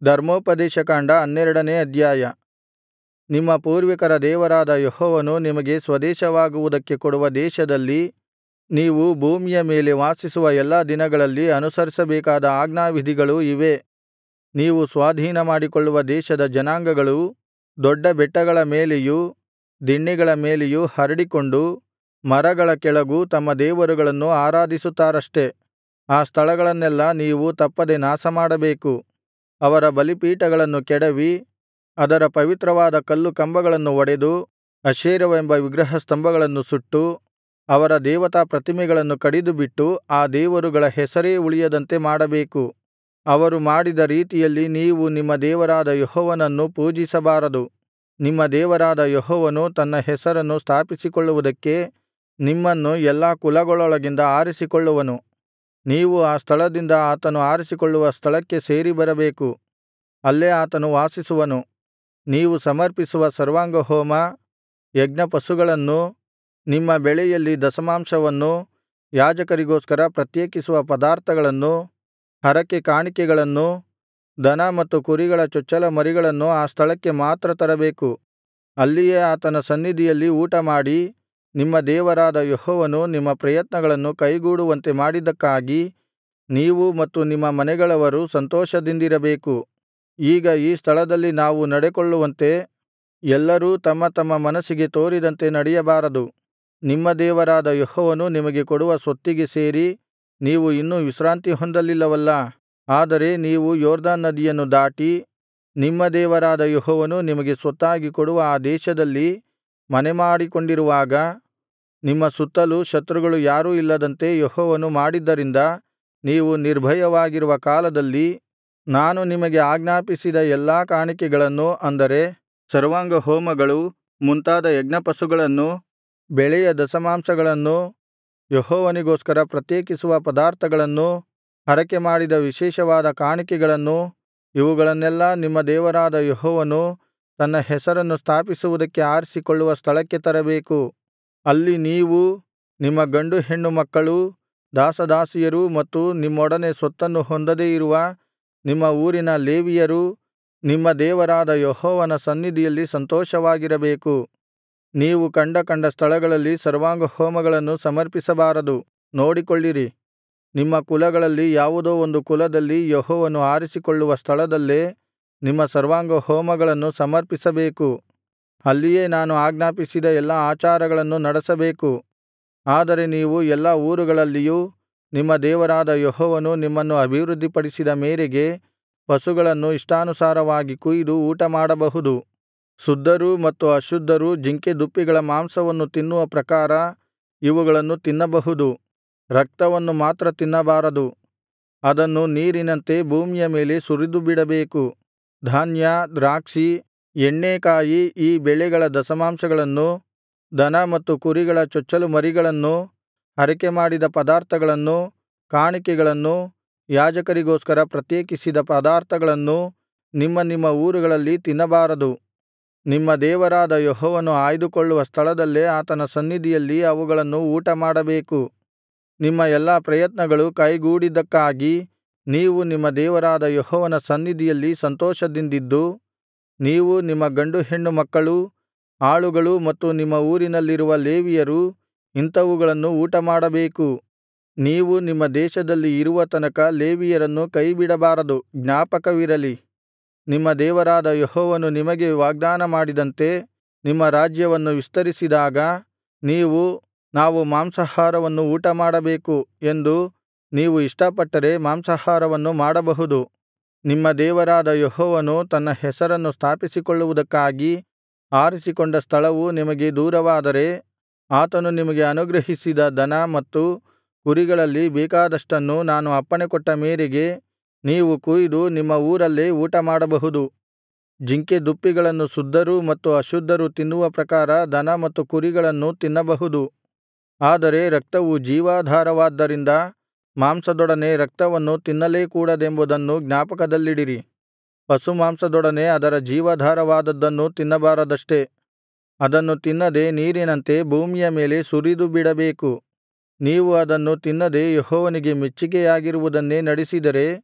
ಧರ್ಮೋಪದೇಶಕಾಂಡ ಹನ್ನೆರಡನೇ ಅಧ್ಯಾಯ ನಿಮ್ಮ ಪೂರ್ವಿಕರ ದೇವರಾದ ಯೆಹೋವನು ನಿಮಗೆ ಸ್ವದೇಶವಾಗುವುದಕ್ಕೆ ಕೊಡುವ ದೇಶದಲ್ಲಿ ನೀವು ಭೂಮಿಯ ಮೇಲೆ ವಾಸಿಸುವ ಎಲ್ಲಾ ದಿನಗಳಲ್ಲಿ ಅನುಸರಿಸಬೇಕಾದ ಆಜ್ಞಾವಿಧಿಗಳು ಇವೇ ನೀವು ಸ್ವಾಧೀನಮಾಡಿಕೊಳ್ಳುವ ದೇಶದ ಜನಾಂಗಗಳು ದೊಡ್ಡ ಬೆಟ್ಟಗಳ ಮೇಲೆಯೂ ದಿಣ್ಣೆಗಳ ಮೇಲೆಯೂ ಹರಡಿಕೊಂಡು ಮರಗಳ ಕೆಳಗೂ ತಮ್ಮ ದೇವರುಗಳನ್ನು ಆರಾಧಿಸುತ್ತಾರಷ್ಟೆ ಆ ಸ್ಥಳಗಳನ್ನೆಲ್ಲಾ ನೀವು ತಪ್ಪದೆ ನಾಶಮಾಡಬೇಕು ಅವರ ಬಲಿಪೀಠಗಳನ್ನು ಕೆಡವಿ ಅದರ ಪವಿತ್ರವಾದ ಕಲ್ಲು ಕಂಬಗಳನ್ನು ಒಡೆದು ಅಶೇರವೆಂಬ ವಿಗ್ರಹಸ್ತಂಭಗಳನ್ನು ಸುಟ್ಟು ಅವರ ದೇವತಾ ಪ್ರತಿಮೆಗಳನ್ನು ಕಡಿದುಬಿಟ್ಟು ಆ ದೇವರುಗಳ ಹೆಸರೇ ಉಳಿಯದಂತೆ ಮಾಡಬೇಕು ಅವರು ಮಾಡಿದ ರೀತಿಯಲ್ಲಿ ನೀವು ನಿಮ್ಮ ದೇವರಾದ ಯೆಹೋವನನ್ನು ಪೂಜಿಸಬಾರದು ನಿಮ್ಮ ದೇವರಾದ ಯೆಹೋವನು ತನ್ನ ಹೆಸರನ್ನು ಸ್ಥಾಪಿಸಿಕೊಳ್ಳುವುದಕ್ಕೆ ನಿಮ್ಮನ್ನು ಎಲ್ಲಾ ಕುಲಗಳೊಳಗಿಂದ ಆರಿಸಿಕೊಳ್ಳುವನು ನೀವು ಆ ಸ್ಥಳದಿಂದ ಆತನು ಆರಿಸಿಕೊಳ್ಳುವ ಸ್ಥಳಕ್ಕೆ ಸೇರಿಬರಬೇಕು ಅಲ್ಲೇ ಆತನು ವಾಸಿಸುವನು ನೀವು ಸಮರ್ಪಿಸುವ ಸರ್ವಾಂಗಹೋಮ ಯಜ್ಞಪಶುಗಳನ್ನೂ ನಿಮ್ಮ ಬೆಳೆಯಲ್ಲಿ ದಶಮಾಂಶವನ್ನೂ ಯಾಜಕರಿಗೋಸ್ಕರ ಪ್ರತ್ಯೇಕಿಸುವ ಪದಾರ್ಥಗಳನ್ನೂ ಹರಕೆ ಕಾಣಿಕೆಗಳನ್ನೂ ದನ ಮತ್ತು ಕುರಿಗಳ ಚೊಚ್ಚಲಮರಿಗಳನ್ನೂ ಆ ಸ್ಥಳಕ್ಕೆ ಮಾತ್ರ ತರಬೇಕು ಅಲ್ಲಿಯೇ ಆತನ ಸನ್ನಿಧಿಯಲ್ಲಿ ಊಟಮಾಡಿ ನಿಮ್ಮ ದೇವರಾದ ಯೆಹೋವನು ನಿಮ್ಮ ಪ್ರಯತ್ನಗಳನ್ನು ಕೈಗೂಡುವಂತೆ ಮಾಡಿದ್ದಕ್ಕಾಗಿ ನೀವೂ ಮತ್ತು ನಿಮ್ಮ ಮನೆಗಳವರೂ ಸಂತೋಷದಿಂದಿರಬೇಕು ಈಗ ಈ ಸ್ಥಳದಲ್ಲಿ ನಾವು ನಡೆಕೊಳ್ಳುವಂತೆ ಎಲ್ಲರೂ ತಮ್ಮ ತಮ್ಮ ಮನಸ್ಸಿಗೆ ತೋರಿದಂತೆ ನಡೆಯಬಾರದು ನಿಮ್ಮ ದೇವರಾದ ಯೆಹೋವನು ನಿಮಗೆ ಕೊಡುವ ಸ್ವತ್ತಿಗೆ ಸೇರಿ ನೀವು ಇನ್ನೂ ವಿಶ್ರಾಂತಿ ಹೊಂದಲಿಲ್ಲವಲ್ಲಾ ಆದರೆ ನೀವು ಯೊರ್ದನ್ ನದಿಯನ್ನು ದಾಟಿ ನಿಮ್ಮ ದೇವರಾದ ಯೆಹೋವನು ನಿಮಗೆ ಸ್ವತ್ತಾಗಿ ಕೊಡುವ ಆ ದೇಶದಲ್ಲಿ ಮನೆಮಾಡಿಕೊಂಡಿರುವಾಗ ನಿಮ್ಮ ಸುತ್ತಲೂ ಶತ್ರುಗಳು ಯಾರೂ ಇಲ್ಲದಂತೆ ಯೆಹೋವನು ಮಾಡಿದ್ದರಿಂದ ನೀವು ನಿರ್ಭಯವಾಗಿರುವ ಕಾಲದಲ್ಲಿ ನಾನು ನಿಮಗೆ ಆಜ್ಞಾಪಿಸಿದ ಎಲ್ಲಾ ಕಾಣಿಕೆಗಳನ್ನು ಅಂದರೆ ಸರ್ವಾಂಗಹೋಮಗಳು ಮುಂತಾದ ಯಜ್ಞಪಶುಗಳನ್ನೂ ಬೆಳೆಯ ದಶಮಾಂಶಗಳನ್ನೂ ಯೆಹೋವನಿಗೋಸ್ಕರ ಪ್ರತ್ಯೇಕಿಸುವ ಪದಾರ್ಥಗಳನ್ನೂ ಹರಕೆಮಾಡಿದ ವಿಶೇಷವಾದ ಕಾಣಿಕೆಗಳನ್ನೂ ಇವುಗಳನ್ನೆಲ್ಲಾ ನಿಮ್ಮ ದೇವರಾದ ಯೆಹೋವನು ತನ್ನ ಹೆಸರನ್ನು ಸ್ಥಾಪಿಸುವುದಕ್ಕೆ ಆರಿಸಿಕೊಳ್ಳುವ ಸ್ಥಳಕ್ಕೆ ತರಬೇಕು ಅಲ್ಲಿ ನೀವೂ ನಿಮ್ಮ ಗಂಡು ಹೆಣ್ಣು ಮಕ್ಕಳೂ ದಾಸದಾಸಿಯರೂ ಮತ್ತು ನಿಮ್ಮೊಡನೆ ಸ್ವತ್ತನ್ನು ಹೊಂದದೆ ಇರುವ ನಿಮ್ಮ ಊರಿನ ಲೇವಿಯರೂ ನಿಮ್ಮ ದೇವರಾದ ಯೆಹೋವನ ಸನ್ನಿಧಿಯಲ್ಲಿ ಸಂತೋಷವಾಗಿರಬೇಕು ನೀವು ಕಂಡ ಕಂಡ ಸ್ಥಳಗಳಲ್ಲಿ ಸರ್ವಾಂಗಹೋಮಗಳನ್ನು ಸಮರ್ಪಿಸಬಾರದು ನೋಡಿಕೊಳ್ಳಿರಿ ನಿಮ್ಮ ಕುಲಗಳಲ್ಲಿ ಯಾವುದೋ ಒಂದು ಕುಲದಲ್ಲಿ ಯೆಹೋವನು ಆರಿಸಿಕೊಳ್ಳುವ ಸ್ಥಳದಲ್ಲೇ ನಿಮ್ಮ ಸರ್ವಾಂಗಹೋಮಗಳನ್ನು ಸಮರ್ಪಿಸಬೇಕು ಅಲ್ಲಿಯೇ ನಾನು ಆಜ್ಞಾಪಿಸಿದ ಎಲ್ಲಾ ಆಚಾರಗಳನ್ನು ನಡೆಸಬೇಕು ಆದರೆ ನೀವು ಎಲ್ಲಾ ಊರುಗಳಲ್ಲಿಯೂ ನಿಮ್ಮ ದೇವರಾದ ಯೆಹೋವನು ನಿಮ್ಮನ್ನು ಅಭಿವೃದ್ಧಿಪಡಿಸಿದ ಮೇರೆಗೆ ಪಶುಗಳನ್ನು ಇಷ್ಟಾನುಸಾರವಾಗಿ ಕೊಯ್ದು ಊಟಮಾಡಬಹುದು ಶುದ್ಧರೂ ಮತ್ತು ಅಶುದ್ಧರೂ ಜಿಂಕೆದುಪ್ಪಿಗಳ ಮಾಂಸವನ್ನು ತಿನ್ನುವ ಪ್ರಕಾರ ಇವುಗಳನ್ನು ತಿನ್ನಬಹುದು ರಕ್ತವನ್ನು ಮಾತ್ರ ತಿನ್ನಬಾರದು ಅದನ್ನು ನೀರಿನಂತೆ ಭೂಮಿಯ ಮೇಲೆ ಸುರಿದುಬಿಡಬೇಕು ಧಾನ್ಯ ದ್ರಾಕ್ಷಿ ಎಣ್ಣೇಕಾಯಿ ಈ ಬೆಳೆಗಳ ದಶಮಾಂಶಗಳನ್ನು ದನ ಮತ್ತು ಕುರಿಗಳ ಚೊಚ್ಚಲುಮರಿಗಳನ್ನೂ ಹರಕೆಮಾಡಿದ ಪದಾರ್ಥಗಳನ್ನೂ ಕಾಣಿಕೆಗಳನ್ನೂ ಯಾಜಕರಿಗೋಸ್ಕರ ಪ್ರತ್ಯೇಕಿಸಿದ ಪದಾರ್ಥಗಳನ್ನೂ ನಿಮ್ಮ ನಿಮ್ಮ ಊರುಗಳಲ್ಲಿ ತಿನ್ನಬಾರದು ನಿಮ್ಮ ದೇವರಾದ ಯೆಹೋವನು ಆಯ್ದುಕೊಳ್ಳುವ ಸ್ಥಳದಲ್ಲೇ ಆತನ ಸನ್ನಿಧಿಯಲ್ಲಿ ಅವುಗಳನ್ನು ಊಟಮಾಡಬೇಕು ನಿಮ್ಮ ಎಲ್ಲಾ ಪ್ರಯತ್ನಗಳು ಕೈಗೂಡಿದ್ದಕ್ಕಾಗಿ ನೀವು ನಿಮ್ಮ ದೇವರಾದ ಯೆಹೋವನ ಸನ್ನಿಧಿಯಲ್ಲಿ ಸಂತೋಷದಿಂದಿದ್ದು ನೀವು ನಿಮ್ಮ ಗಂಡು ಹೆಣ್ಣು ಮಕ್ಕಳೂ ಆಳುಗಳೂ ಮತ್ತು ನಿಮ್ಮ ಊರಿನಲ್ಲಿರುವ ಲೇವಿಯರೂ ಇಂಥವುಗಳನ್ನು ಊಟಮಾಡಬೇಕು ನೀವು ನಿಮ್ಮ ದೇಶದಲ್ಲಿ ಇರುವ ತನಕ ಲೇವಿಯರನ್ನು ಕೈಬಿಡಬಾರದು ಜ್ಞಾಪಕವಿರಲಿ ನಿಮ್ಮ ದೇವರಾದ ಯೆಹೋವನು ನಿಮಗೆ ವಾಗ್ದಾನ ಮಾಡಿದಂತೆ ನಿಮ್ಮ ರಾಜ್ಯವನ್ನು ವಿಸ್ತರಿಸಿದಾಗ ನೀವು ನಾವು ಮಾಂಸಾಹಾರವನ್ನು ಊಟಮಾಡಬೇಕು ಎಂದು ನೀವು ಇಷ್ಟಪಟ್ಟರೆ ಮಾಂಸಾಹಾರವನ್ನು ಮಾಡಬಹುದು ನಿಮ್ಮ ದೇವರಾದ ಯೆಹೋವನು ತನ್ನ ಹೆಸರನ್ನು ಸ್ಥಾಪಿಸಿಕೊಳ್ಳುವುದಕ್ಕಾಗಿ ಆರಿಸಿಕೊಂಡ ಸ್ಥಳವು ನಿಮಗೆ ದೂರವಾದರೆ ಆತನು ನಿಮಗೆ ಅನುಗ್ರಹಿಸಿದ ದನ ಮತ್ತು ಕುರಿಗಳಲ್ಲಿ ಬೇಕಾದಷ್ಟನ್ನು ನಾನು ಅಪ್ಪಣೆಕೊಟ್ಟ ಮೇರೆಗೆ ನೀವು ಕೊಯ್ದು ನಿಮ್ಮ ಊರಲ್ಲೇ ಊಟಮಾಡಬಹುದು ಜಿಂಕೆದುಪ್ಪಿಗಳನ್ನು ಶುದ್ಧರೂ ಮತ್ತು ಅಶುದ್ಧರೂ ತಿನ್ನುವ ಪ್ರಕಾರ ದನ ಮತ್ತು ಕುರಿಗಳನ್ನೂ ತಿನ್ನಬಹುದು ಆದರೆ ರಕ್ತವು ಜೀವಾಧಾರವಾದ್ದರಿಂದ ಮಾಂಸದೊಡನೆ ರಕ್ತವನ್ನು ತಿನ್ನಲೇ ಕೂಡದೆಂಬುದನ್ನು ಜ್ಞಾಪಕದಲ್ಲಿಡಿರಿ ಪಶುಮಾಂಸದೊಡನೆ ಅದರ ಜೀವಾಧಾರವಾದದ್ದನ್ನು ತಿನ್ನಬಾರದಷ್ಟೆ ಅದನ್ನು ತಿನ್ನದೆ ನೀರಿನಂತೆ ಭೂಮಿಯ ಮೇಲೆ ಸುರಿದುಬಿಡಬೇಕು ನೀವು ಅದನ್ನು ತಿನ್ನದೆ ಯೆಹೋವನಿಗೆ ಮೆಚ್ಚಿಕೆಯಾಗಿರುವುದನ್ನೇ ನಡಿಸಿದರೆ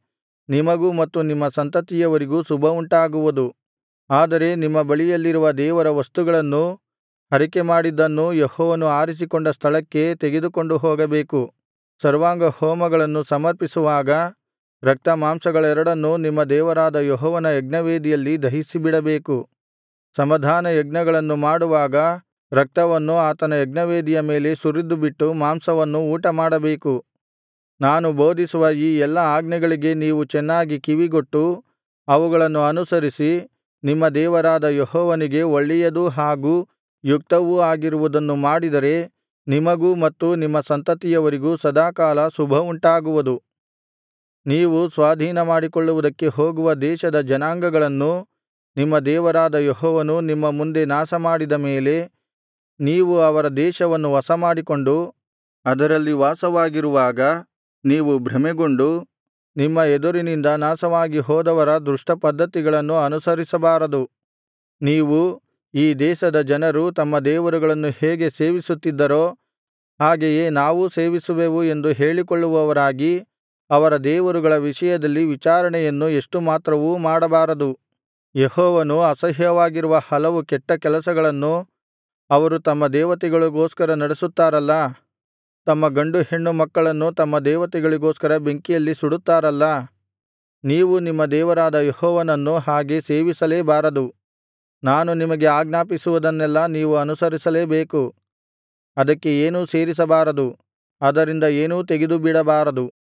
ನಿಮಗೂ ಮತ್ತು ನಿಮ್ಮ ಸಂತತಿಯವರಿಗೂ ಶುಭವುಂಟಾಗುವುದು ಆದರೆ ನಿಮ್ಮ ಬಳಿಯಲ್ಲಿರುವ ದೇವರ ವಸ್ತುಗಳನ್ನೂ ಹರಕೆಮಾಡಿದ್ದನ್ನೂ ಯೆಹೋವನು ಆರಿಸಿಕೊಂಡ ಸ್ಥಳಕ್ಕೇ ತೆಗೆದುಕೊಂಡು ಹೋಗಬೇಕು ಸರ್ವಾಂಗಹೋಮಗಳನ್ನು ಸಮರ್ಪಿಸುವಾಗ ರಕ್ತಮಾಂಸಗಳೆರಡನ್ನೂ ನಿಮ್ಮ ದೇವರಾದ ಯೆಹೋವನ ಯಜ್ಞವೇದಿಯಲ್ಲಿ ದಹಿಸಿಬಿಡಬೇಕು ಸಮಾಧಾನ ಯಜ್ಞಗಳನ್ನು ಮಾಡುವಾಗ ರಕ್ತವನ್ನು ಆತನ ಯಜ್ಞವೇದಿಯ ಮೇಲೆ ಸುರಿದುಬಿಟ್ಟು ಮಾಂಸವನ್ನು ಊಟಮಾಡಬೇಕು ನಾನು ಬೋಧಿಸುವ ಈ ಎಲ್ಲಾ ಆಜ್ಞೆಗಳಿಗೆ ನೀವು ಚೆನ್ನಾಗಿ ಕಿವಿಗೊಟ್ಟು ಅವುಗಳನ್ನು ಅನುಸರಿಸಿ ನಿಮ್ಮ ದೇವರಾದ ಯೆಹೋವನಿಗೆ ಒಳ್ಳೆಯದೂ ಹಾಗೂ ಯುಕ್ತವೂ ಆಗಿರುವುದನ್ನು ಮಾಡಿದರೆ ನಿಮಗೂ ಮತ್ತು ನಿಮ್ಮ ಸಂತತಿಯವರಿಗೂ ಸದಾಕಾಲ ಶುಭವುಂಟಾಗುವುದು ನೀವು ಸ್ವಾಧೀನಮಾಡಿಕೊಳ್ಳುವುದಕ್ಕೆ ಹೋಗುವ ದೇಶದ ಜನಾಂಗಗಳನ್ನು ನಿಮ್ಮ ದೇವರಾದ ಯೆಹೋವನು ನಿಮ್ಮ ಮುಂದೆ ನಾಶಮಾಡಿದ ಮೇಲೆ ನೀವು ಅವರ ದೇಶವನ್ನು ವಶಮಾಡಿಕೊಂಡು ಅದರಲ್ಲಿ ವಾಸವಾಗಿರುವಾಗ ನೀವು ಭ್ರಮೆಗೊಂಡು ನಿಮ್ಮ ಎದುರಿನಿಂದ ನಾಶವಾಗಿ ಹೋದವರ ದುಷ್ಟಪದ್ಧತಿಗಳನ್ನು ಅನುಸರಿಸಬಾರದು ನೀವು ಈ ದೇಶದ ಜನರು ತಮ್ಮ ದೇವರುಗಳನ್ನು ಹೇಗೆ ಸೇವಿಸುತ್ತಿದ್ದರೋ ಹಾಗೆಯೇ ನಾವೂ ಸೇವಿಸುವೆವು ಎಂದು ಹೇಳಿಕೊಳ್ಳುವವರಾಗಿ ಅವರ ದೇವರುಗಳ ವಿಷಯದಲ್ಲಿ ವಿಚಾರಣೆಯನ್ನು ಎಷ್ಟು ಮಾತ್ರವೂ ಮಾಡಬಾರದು ಯೆಹೋವನು ಅಸಹ್ಯವಾಗಿರುವ ಹಲವು ಕೆಟ್ಟ ಕೆಲಸಗಳನ್ನು ಅವರು ತಮ್ಮ ದೇವತೆಗಳಿಗೋಸ್ಕರ ನಡೆಸುತ್ತಾರಲ್ಲಾ ತಮ್ಮ ಗಂಡು ಹೆಣ್ಣು ಮಕ್ಕಳನ್ನು ತಮ್ಮ ದೇವತೆಗಳಿಗೋಸ್ಕರ ಬೆಂಕಿಯಲ್ಲಿ ಸುಡುತ್ತಾರಲ್ಲಾ ನೀವು ನಿಮ್ಮ ದೇವರಾದ ಯೆಹೋವನನ್ನು ಹಾಗೆ ಸೇವಿಸಲೇಬಾರದು ನಾನು ನಿಮಗೆ ಆಜ್ಞಾಪಿಸುವುದನ್ನೆಲ್ಲಾ ನೀವು ಅನುಸರಿಸಲೇಬೇಕು ಅದಕ್ಕೆ ಏನೂ ಸೇರಿಸಬಾರದು ಅದರಿಂದ ಏನೂ ತೆಗೆದುಬಿಡಬಾರದು